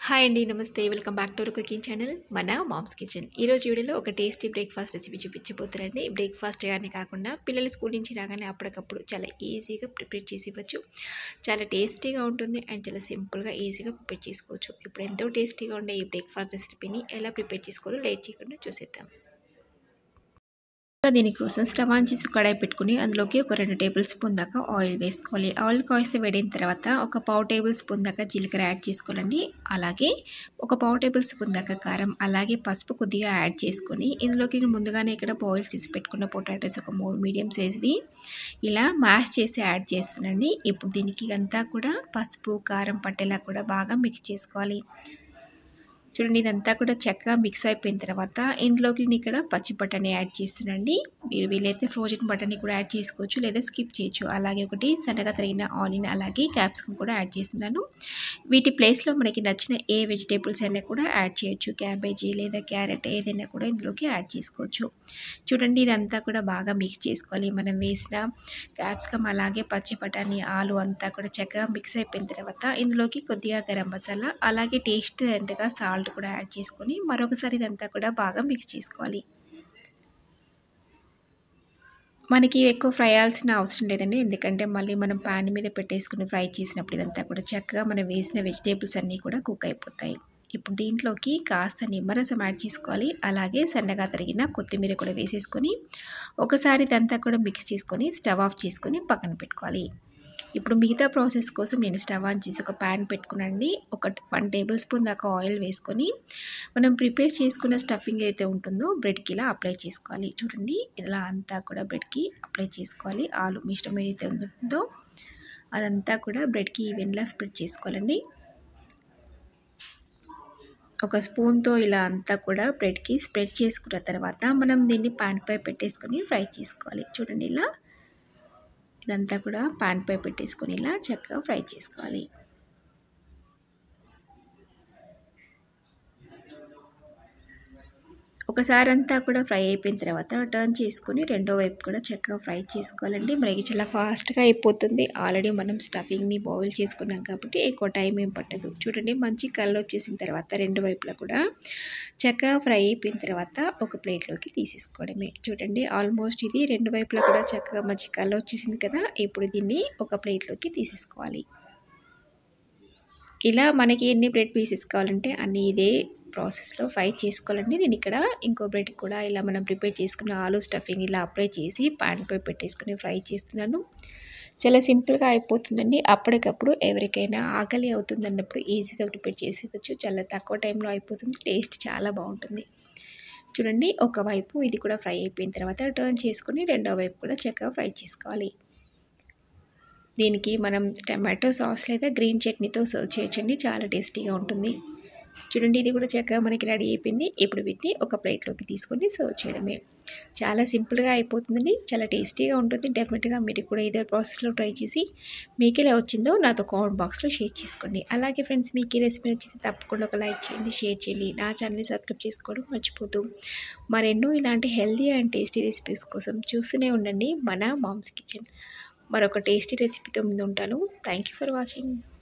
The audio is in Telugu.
హాయ్ అండి నమస్తే welcome back to our cooking channel మన మామ్స్ కిచెన్ ఈరోజు వీడియోలో ఒక టేస్టీ బ్రేక్ఫాస్ట్ రెసిపీ చూపించబోతున్నారండి బ్రేక్ఫాస్ట్ కానీ కాకుండా పిల్లలు స్కూల్ నుంచి రాగానే అప్పటికప్పుడు చాలా ఈజీగా ప్రిపేర్ చేసి ఇవ్వచ్చు చాలా టేస్టీగా ఉంటుంది అండ్ చాలా సింపుల్గా ఈజీగా ప్రిపేర్ చేసుకోవచ్చు ఇప్పుడు ఎంతో టేస్టీగా ఉండే ఈ బ్రేక్ఫాస్ట్ రెసిపీని ఎలా ప్రిపేర్ చేసుకోవాలో లేట్ చేయకుండా చూసేద్దాం దీనికోసం స్టవ్ ఆన్ చేసి కడాయి పెట్టుకుని అందులోకి ఒక రెండు టేబుల్ స్పూన్ దాకా ఆయిల్ వేసుకోవాలి ఆయిల్ కాయిస్తే వేడిన తర్వాత ఒక పావు టేబుల్ స్పూన్ దాకా జీలకర్ర యాడ్ చేసుకోవాలండి అలాగే ఒక పావు టేబుల్ స్పూన్ దాకా కారం అలాగే పసుపు కొద్దిగా యాడ్ చేసుకొని ఇందులోకి నేను ముందుగానే ఇక్కడ బాయిల్ చేసి పెట్టుకున్న పొటాటోస్ ఒక మూడు మీడియం సైజ్వి ఇలా మ్యాష్ చేసి యాడ్ చేస్తున్నాండి ఇప్పుడు దీనికి అంతా కూడా పసుపు కారం పట్టేలా కూడా బాగా మిక్స్ చేసుకోవాలి చూడండి ఇదంతా కూడా చక్కగా మిక్స్ అయిపోయిన తర్వాత ఇందులోకి నేను ఇక్కడ పచ్చి బఠానీ యాడ్ చేస్తున్నాండి మీరు వీలైతే ఫ్రోజన్ బఠానీ కూడా యాడ్ చేసుకోవచ్చు లేదా స్కిప్ చేయొచ్చు అలాగే ఒకటి సన్నగా తరిగిన ఆనియన్ అలాగే క్యాప్సికమ్ కూడా యాడ్ చేస్తున్నాను వీటి ప్లేస్లో మనకి నచ్చిన ఏ వెజిటేబుల్స్ అయినా కూడా యాడ్ చేయొచ్చు క్యాబేజీ లేదా క్యారెట్ ఏదైనా కూడా ఇందులోకి యాడ్ చేసుకోవచ్చు చూడండి ఇదంతా కూడా బాగా మిక్స్ చేసుకోవాలి మనం వేసిన క్యాప్సికమ్ అలాగే పచ్చి బఠానీ ఆలు అంతా కూడా చక్కగా మిక్స్ అయిపోయిన తర్వాత ఇందులోకి కొద్దిగా గరం మసాలా అలాగే టేస్ట్ ఎంతగా సాల్ట్ సాల్ట్ కూడా యాడ్ చేసుకొని మరొకసారి ఇదంతా కూడా బాగా మిక్స్ చేసుకోవాలి మనకి ఎక్కువ ఫ్రై అవ్వాల్సిన అవసరం లేదండి ఎందుకంటే మళ్ళీ మనం ప్యాన్ మీద పెట్టేసుకుని ఫ్రై చేసినప్పుడు ఇదంతా కూడా చక్కగా మనం వేసిన వెజిటేబుల్స్ అన్నీ కూడా కుక్ అయిపోతాయి ఇప్పుడు దీంట్లోకి కాస్త నిమ్మరసం యాడ్ చేసుకోవాలి అలాగే సన్నగా తరిగిన కొత్తిమీర కూడా వేసేసుకొని ఒకసారి ఇదంతా కూడా మిక్స్ చేసుకొని స్టవ్ ఆఫ్ చేసుకొని పక్కన పెట్టుకోవాలి ఇప్పుడు మిగతా ప్రాసెస్ కోసం నేను స్టవ్ ఆన్ చేసి ఒక ప్యాన్ పెట్టుకునండి ఒక వన్ టేబుల్ స్పూన్ దాకా ఆయిల్ వేసుకొని మనం ప్రిపేర్ చేసుకున్న స్టఫింగ్ అయితే ఉంటుందో బ్రెడ్కి ఇలా అప్లై చేసుకోవాలి చూడండి ఇలా అంతా కూడా బ్రెడ్కి అప్లై చేసుకోవాలి ఆలు మిశ్రమం ఏదైతే ఉంటుందో అదంతా కూడా బ్రెడ్కి ఈవెన్లా స్ప్రెడ్ చేసుకోవాలండి ఒక స్పూన్తో ఇలా అంతా కూడా బ్రెడ్కి స్ప్రెడ్ చేసుకున్న తర్వాత మనం దీన్ని ప్యాన్ పై పెట్టేసుకొని ఫ్రై చేసుకోవాలి చూడండి ఇలా ఇదంతా కూడా పాన్ పై పెట్టేసుకొని ఇలా చక్కగా ఫ్రై చేసుకోవాలి ఒకసారి అంతా కూడా ఫ్రై అయిపోయిన తర్వాత టర్న్ చేసుకొని రెండో వైపు కూడా చక్కగా ఫ్రై చేసుకోవాలండి మనకి చాలా ఫాస్ట్గా అయిపోతుంది ఆల్రెడీ మనం స్టఫింగ్ని బాయిల్ చేసుకున్నాం కాబట్టి ఎక్కువ టైం ఏం పట్టదు చూడండి మంచి కలర్ వచ్చేసిన తర్వాత రెండు వైపులా కూడా చక్కగా ఫ్రై అయిపోయిన తర్వాత ఒక ప్లేట్లోకి తీసేసుకోవడమే చూడండి ఆల్మోస్ట్ ఇది రెండు వైపులా కూడా చక్కగా మంచి కలర్ వచ్చేసింది కదా ఇప్పుడు దీన్ని ఒక ప్లేట్లోకి తీసేసుకోవాలి ఇలా మనకి ఎన్ని బ్రెడ్ పీసెస్ కావాలంటే అన్ని ఇదే ప్రాసెస్లో ఫ్రై చేసుకోవాలండి నేను ఇక్కడ ఇంకో బ్రెడ్ కూడా ఇలా మనం ప్రిపేర్ చేసుకున్న ఆలు స్టఫింగ్ ఇలా అప్లై చేసి ప్యాన్పై పెట్టేసుకుని ఫ్రై చేస్తున్నాను చాలా సింపుల్గా అయిపోతుందండి అప్పటికప్పుడు ఎవరికైనా ఆకలి అవుతుంది అన్నప్పుడు ఈజీగా ప్రిపేర్ చేసి ఇవ్వచ్చు చాలా తక్కువ టైంలో అయిపోతుంది టేస్ట్ చాలా బాగుంటుంది చూడండి ఒకవైపు ఇది కూడా ఫ్రై అయిపోయిన తర్వాత టర్న్ చేసుకుని రెండో వైపు కూడా చక్కగా ఫ్రై చేసుకోవాలి దీనికి మనం టమాటో సాస్ లేదా గ్రీన్ చట్నీతో సర్వ్ చేయొచ్చండి చాలా టేస్టీగా ఉంటుంది చూడండి ఇది కూడా చక్కగా మనకి రెడీ అయిపోయింది ఇప్పుడు వీటిని ఒక ప్లేట్లోకి తీసుకొని సర్వ్ చేయడమే చాలా సింపుల్గా అయిపోతుందండి చాలా టేస్టీగా ఉంటుంది డెఫినెట్గా మీరు కూడా ఇదే ప్రాసెస్లో ట్రై చేసి మీకు ఎలా వచ్చిందో నాతో కామెంట్ బాక్స్లో షేర్ చేసుకోండి అలాగే ఫ్రెండ్స్ మీకు ఈ రెసిపీ నచ్చితే తప్పకుండా ఒక లైక్ చేయండి షేర్ చేయండి నా ఛానల్ని సబ్స్క్రైబ్ చేసుకోవడం మర్చిపోతూ మరెన్నో ఇలాంటి హెల్తీ అండ్ టేస్టీ రెసిపీస్ కోసం చూస్తూనే ఉండండి మన మామ్స్ కిచెన్ మరొక టేస్టీ రెసిపీతో ముందు ఉంటాను థ్యాంక్ యూ ఫర్ వాచింగ్